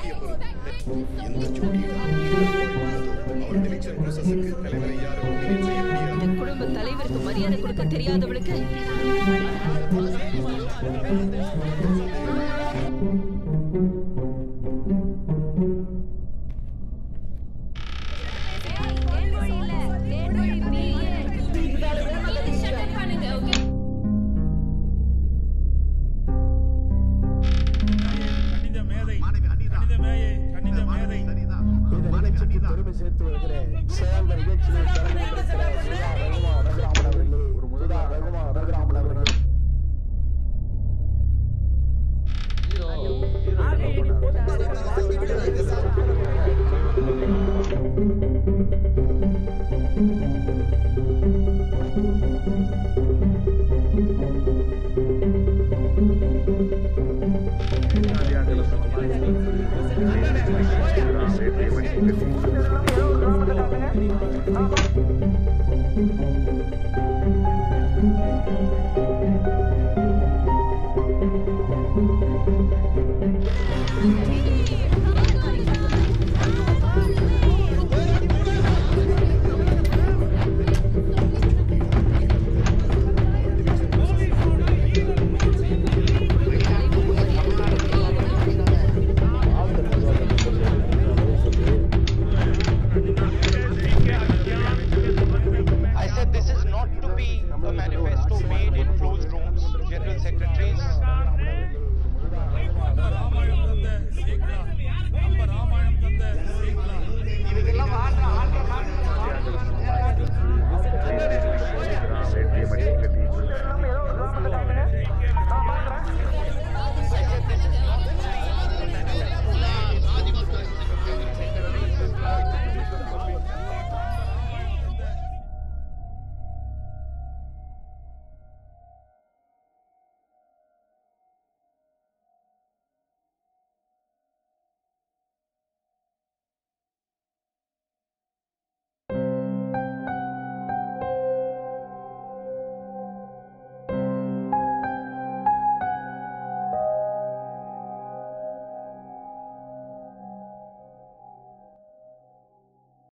முக்கிய பொறுப்பு எந்த ஜோடியில் அவர் டெலிவிஷன் ப்ரோசஸுக்கு தலைவரை யாரும் nominate செய்ய முடியாது இந்த குடும்ப தலைவருக்கு மரியாதை கொடுக்க தெரியாதவளுக்கு கணித மேதை கணித மேயை கணித மேதை இந்த நிகழ்ச்சிக்கு பெருமை சேர்த்து வருகிற சிறந்த நிகழ்ச்சியை சிறந்திருக்கிற சுதா ரகுமான் ரகுராமன் அவர்களே சுதா ரகுமான் ரகுராமன் அவர்களே சேர்த்து